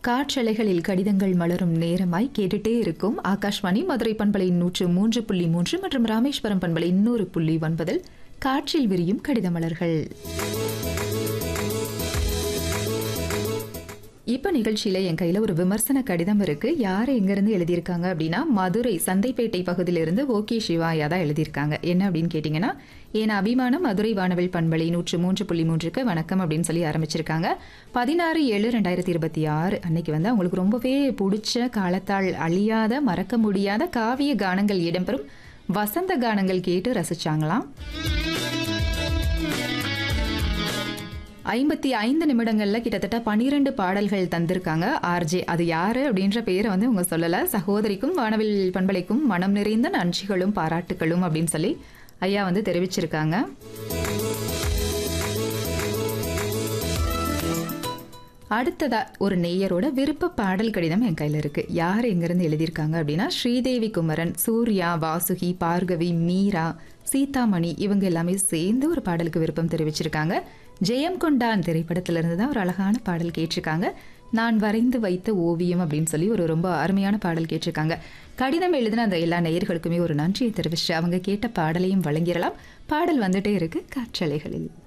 காற்றலைகளில் கடிதங்கள் மலரும் நேரமாய் கேட்டுட்டே இருக்கும் ஆகாஷ்வாணி மதுரை பண்பலை நூற்று மூன்று புள்ளி மூன்று மற்றும் ராமேஸ்வரம் பண்பலை இன்னொரு புள்ளி ஒன்பதில் காற்றில் விரியும் கடித மலர்கள் இப்போ நிகழ்ச்சியில என் கையில ஒரு விமர்சன கடிதம் இருக்கு யார் எங்கிருந்து எழுதியிருக்காங்க அப்படின்னா மதுரை சந்தைப்பேட்டை பகுதியிலிருந்து ஓகே சிவாயா தான் எழுதியிருக்காங்க என்ன அப்படின்னு கேட்டிங்கன்னா என் அபிமானம் மதுரை வானவில் பண்பலை நூற்று மூன்று புள்ளி மூன்றுக்கு வணக்கம் அப்படின்னு சொல்லி ஆரம்பிச்சிருக்காங்க பதினாறு ஏழு ரெண்டாயிரத்தி இருபத்தி ஆறு அன்னைக்கு வந்து அவங்களுக்கு ரொம்பவே பிடிச்ச காலத்தால் அழியாத மறக்க முடியாத காவிய கானங்கள் இடம்பெறும் வசந்த கானங்கள் கேட்டு ரசிச்சாங்களாம் ஐம்பத்தி ஐந்து நிமிடங்கள்ல கிட்டத்தட்ட பனிரெண்டு பாடல்கள் தந்திருக்காங்க ஆர்ஜே அது யாரு அப்படின்ற பேரை வந்து அவங்க சொல்லல சகோதரிக்கும் வானவில் பண்பலைக்கும் மனம் நிறைந்த நன்றிகளும் பாராட்டுகளும் அப்படின்னு சொல்லி ஐயா வந்து தெரிவிச்சிருக்காங்க அடுத்ததா ஒரு நேயரோட விருப்ப பாடல் கடிதம் என் கையில் இருக்கு யார் எங்கிருந்து எழுதியிருக்காங்க அப்படின்னா ஸ்ரீதேவி குமரன் சூர்யா வாசுகி பார்கவி மீரா சீதாமணி இவங்க எல்லாமே சேர்ந்து ஒரு பாடலுக்கு விருப்பம் தெரிவிச்சிருக்காங்க ஜெயம் கொண்டான் திரைப்படத்திலிருந்து தான் ஒரு அழகான பாடல் கேட்டிருக்காங்க நான் வரைந்து வைத்த ஓவியம் அப்படின்னு சொல்லி ஒரு ரொம்ப அருமையான பாடல் கேட்டிருக்காங்க கடிதம் எழுதின அந்த எல்லா நேயர்களுக்குமே ஒரு நன்றியை தெரிவிச்சு அவங்க கேட்ட பாடலையும் வழங்கிடலாம் பாடல் வந்துட்டே இருக்கு காற்றலைகளில்